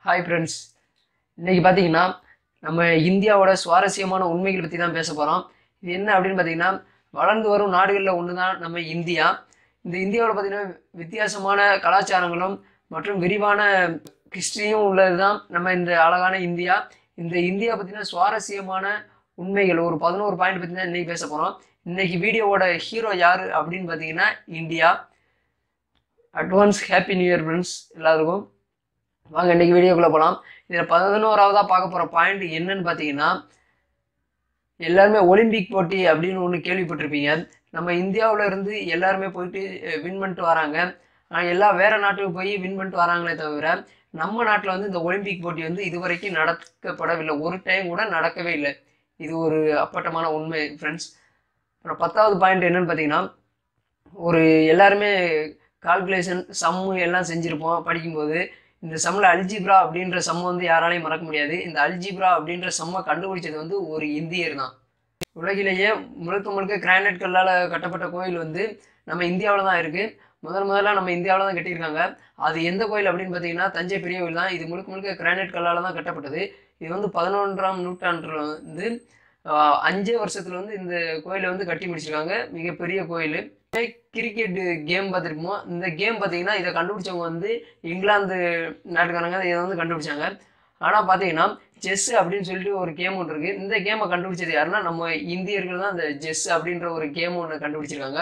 hi friends இன்னைக்கு பார்த்தீங்கன்னா நம்ம இந்தியாவோட சுவாரஸ்யமான உண்மைகள் பற்றி தான் பேச போகிறோம் இது என்ன அப்படின்னு பார்த்தீங்கன்னா வளர்ந்து வரும் நாடுகளில் ஒன்று தான் நம்ம இந்தியா இந்த இந்தியாவில் பார்த்தீங்கன்னா வித்தியாசமான கலாச்சாரங்களும் மற்றும் விரிவான ஹிஸ்ட்ரியும் உள்ளது தான் நம்ம இந்த அழகான இந்தியா இந்த இந்தியா பார்த்தீங்கன்னா சுவாரஸ்யமான உண்மைகள் ஒரு பதினோரு பாயிண்ட் பற்றி தான் இன்னைக்கு பேச போகிறோம் இன்னைக்கு வீடியோவோட ஹீரோ யார் அப்படின்னு பார்த்தீங்கன்னா India advance happy new year friends எல்லாருக்கும் வாங்க இன்னைக்கு வீடியோக்குள்ளே போகலாம் இதில் பதினோராவதாக பார்க்க போகிற பாயிண்ட் என்னன்னு பார்த்தீங்கன்னா எல்லாருமே ஒலிம்பிக் போட்டி அப்படின்னு ஒன்று கேள்விப்பட்டிருப்பீங்க நம்ம இந்தியாவில் இருந்து எல்லாருமே போயிட்டு வின் பண்ணிட்டு வராங்க ஆனால் எல்லா வேற நாட்டுக்கு போய் வின் பண்ணிட்டு வராங்களே தவிர நம்ம நாட்டில் வந்து இந்த ஒலிம்பிக் போட்டி வந்து இதுவரைக்கும் நடக்கப்படவில்லை ஒரு டைம் கூட நடக்கவே இல்லை இது ஒரு அப்பட்டமான உண்மை ஃப்ரெண்ட்ஸ் அப்புறம் பத்தாவது பாயிண்ட் என்னன்னு பார்த்தீங்கன்னா ஒரு எல்லாருமே கால்குலேஷன் சம்மு எல்லாம் செஞ்சுருப்போம் படிக்கும்போது இந்த சம்மில் அல்ஜிப்ரா அப்படின்ற சம்ம வந்து யாராலையும் மறக்க முடியாது இந்த அல்ஜிப்ரா அப்படின்ற சம்மை கண்டுபிடிச்சது வந்து ஒரு இந்தியர் தான் உலகிலேயே முழுக்க முழுக்க கிரானைட் கல்லால் கட்டப்பட்ட கோயில் வந்து நம்ம இந்தியாவில் தான் இருக்குது முதல் முதல்ல நம்ம இந்தியாவில் தான் கட்டியிருக்காங்க அது எந்த கோயில் அப்படின்னு பார்த்தீங்கன்னா தஞ்சை பெரிய கோயில் தான் இது முழுக்க முழுக்க கிரானைட் கல்லால் தான் கட்டப்பட்டது இது வந்து பதினொன்றாம் நூற்றாண்டில் வந்து ஆஹ், அஞ்சே வருஷத்துல வந்து இந்த கோயிலை வந்து கட்டி முடிச்சிருக்காங்க மிகப்பெரிய கோயில் கிரிக்கெட் கேம் பார்த்துருப்போம் இந்த கேம் பார்த்தீங்கன்னா இதை கண்டுபிடிச்சவங்க வந்து இங்கிலாந்து நாட்டுக்காரங்க இதை வந்து கண்டுபிடிச்சாங்க ஆனால் பார்த்தீங்கன்னா செஸ் அப்படின்னு சொல்லிட்டு ஒரு கேம் ஒன்று இருக்குது இந்த கேமை கண்டுபிடிச்சது யாருன்னா நம்ம இந்தியர்கள் தான் இந்த செஸ் அப்படின்ற ஒரு கேம் ஒன்று கண்டுபிடிச்சிருக்காங்க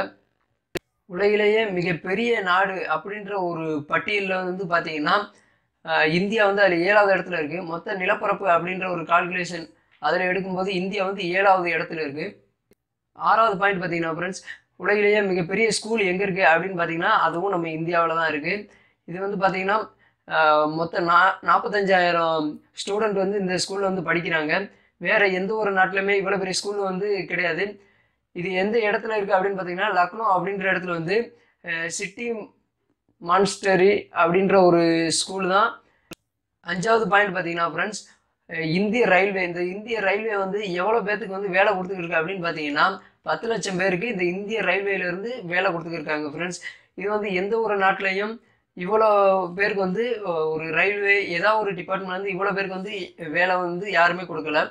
உலகிலேயே மிகப்பெரிய நாடு அப்படின்ற ஒரு பட்டியலில் வந்து பார்த்தீங்கன்னா ஆஹ், இந்தியா வந்து அதில் ஏழாவது இடத்துல இருக்குது மொத்த நிலப்பரப்பு அப்படின்ற ஒரு கால்குலேஷன் அதில் எடுக்கும்போது இந்தியா வந்து ஏழாவது இடத்துல இருக்குது ஆறாவது பாயிண்ட் பார்த்தீங்கன்னா ஃப்ரெண்ட்ஸ் உலகிலேயே மிகப்பெரிய ஸ்கூல் எங்கே இருக்குது அப்படின்னு பார்த்தீங்கன்னா அதுவும் நம்ம இந்தியாவில் தான் இருக்குது இது வந்து பார்த்தீங்கன்னா ஆஹ், மொத்தம் நா நாற்பத்தஞ்சாயிரம் ஸ்டூடெண்ட் வந்து இந்த ஸ்கூலில் வந்து படிக்கிறாங்க வேறு எந்த ஒரு நாட்டிலுமே இவ்வளோ பெரிய ஸ்கூல் வந்து கிடையாது இது எந்த இடத்துல இருக்குது அப்படின்னு பார்த்தீங்கன்னா லக்னோ அப்படின்ற இடத்துல வந்து சிட்டி மான்ஸ்டரி அப்படின்ற ஒரு ஸ்கூல் தான் அஞ்சாவது பாயிண்ட் பார்த்தீங்கன்னா ஃப்ரெண்ட்ஸ் இந்திய ரயில்வே இந்த இந்திய ரயில்வே வந்து எவ்வளோ பேர்த்துக்கு வந்து வேலை கொடுத்துக்கிட்டு இருக்கு அப்படின்னு பார்த்தீங்கன்னா பத்து லட்சம் பேருக்கு இந்த இந்திய ரயில்வேல இருந்து வேலை கொடுத்துக்கிருக்காங்க ஃப்ரெண்ட்ஸ் இது வந்து எந்த ஒரு நாட்டிலையும் இவ்வளோ பேருக்கு வந்து அஹ், ஒரு ரயில்வே ஏதாவது ஒரு டிபார்ட்மெண்ட் வந்து இவ்வளோ பேருக்கு வந்து வேலை வந்து யாருமே கொடுக்கல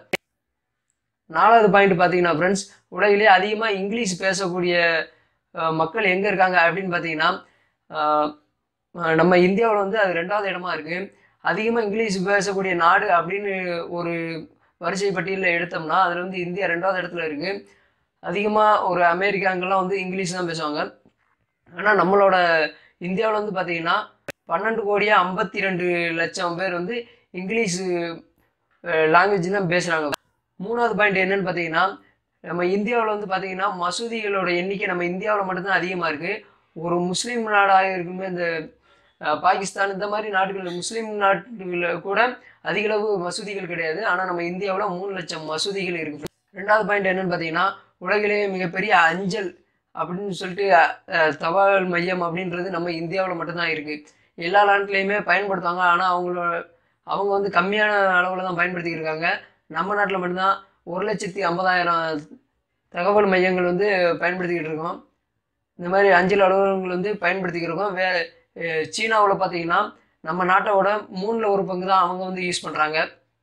நாலாவது பாயிண்ட் பார்த்தீங்கன்னா ஃப்ரெண்ட்ஸ் உலகிலே அதிகமாக இங்கிலீஷ் பேசக்கூடிய அஹ், மக்கள் எங்கே இருக்காங்க அப்படின்னு பார்த்தீங்கன்னா அஹ், அஹ், நம்ம இந்தியாவில் வந்து அது ரெண்டாவது இடமா இருக்குது அதிகமாக இங்கிலீஷ் பேசக்கூடிய நாடு அப்படின்னு ஒரு வரிசை பட்டியலில் எடுத்தோம்னா அதில் வந்து இந்தியா ரெண்டாவது இடத்துல இருக்குது அதிகமாக ஒரு அமெரிக்காங்கெல்லாம் வந்து இங்கிலீஷ் தான் பேசுவாங்க ஆனால் நம்மளோட இந்தியாவில் வந்து பார்த்தீங்கன்னா பன்னெண்டு கோடியே ஐம்பத்தி ரெண்டு லட்சம் பேர் வந்து இங்கிலீஷ் லாங்குவேஜ் தான் பேசுகிறாங்க மூணாவது பாயிண்ட் என்னன்னு பார்த்தீங்கன்னா நம்ம இந்தியாவில் வந்து பார்த்தீங்கன்னா மசூதிகளோட எண்ணிக்கை நம்ம இந்தியாவில் மட்டும்தான் அதிகமாக இருக்குது ஒரு முஸ்லீம் நாடாக இருக்குமே இந்த அஹ், பாகிஸ்தான் இந்த மாதிரி நாடுகள் முஸ்லீம் நாட்டுகளில் கூட அதிக அளவு மசூதிகள் கிடையாது ஆனால் நம்ம இந்தியாவில் மூணு லட்சம் மசூதிகள் இருக்குது ரெண்டாவது பாயிண்ட் என்னன்னு பார்த்தீங்கன்னா உலகிலேயே மிகப்பெரிய அஞ்சல் அப்படின்னு சொல்லிட்டு அஹ், தபால் மையம் அப்படின்றது நம்ம இந்தியாவில் மட்டும்தான் இருக்குது எல்லா நாட்டிலையுமே பயன்படுத்துவாங்க ஆனால் அவங்களோட அவங்க வந்து கம்மியான அளவில் தான் பயன்படுத்திக்கிட்டு இருக்காங்க நம்ம நாட்டில் மட்டும்தான் ஒரு லட்சத்தி ஐம்பதாயிரம் தகவல் மையங்கள் வந்து பயன்படுத்திக்கிட்டு இருக்கோம் இந்த மாதிரி அஞ்சல் அலுவலகங்கள் வந்து பயன்படுத்திக்கிட்டு இருக்கோம் வே சீனாவில் பார்த்தீங்கன்னா நம்ம நாட்டோட மூணில் ஒரு பங்கு தான் அவங்க வந்து யூஸ் பண்ணுறாங்க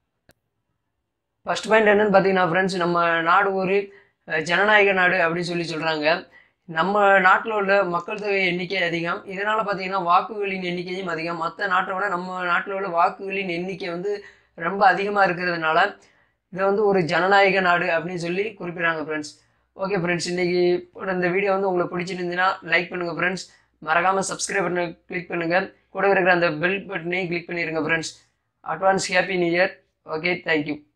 ஃபர்ஸ்ட் பாயிண்ட் என்னன்னு பார்த்தீங்கன்னா ஃப்ரெண்ட்ஸ் நம்ம நாடு ஒரு அஹ், ஜனநாயக நாடு அப்படின்னு சொல்லி சொல்கிறாங்க நம்ம நாட்டில் உள்ள மக்கள் தொகை எண்ணிக்கை அதிகம் இதனால் பார்த்தீங்கன்னா வாக்குகளின் எண்ணிக்கையும் அதிகம் மற்ற நாட்டை விட நம்ம நாட்டில் உள்ள வாக்குகளின் எண்ணிக்கை வந்து ரொம்ப அதிகமாக இருக்கிறதுனால இதை வந்து ஒரு ஜனநாயக நாடு அப்படின்னு சொல்லி குறிப்பிடுறாங்க ஃப்ரெண்ட்ஸ் ஓகே ஃப்ரெண்ட்ஸ் இன்றைக்கி இந்த வீடியோ வந்து உங்களுக்கு பிடிச்சிருந்துச்சுன்னா லைக் பண்ணுங்கள் ஃப்ரெண்ட்ஸ் மறக்காமல் சப்ஸ்கிரைப் பண்ண கிளிக் பண்ணுங்கள் கூட இருக்கிற அந்த பெல் பட்டனையும் கிளிக் பண்ணிடுங்க friends advance happy new year okay thank you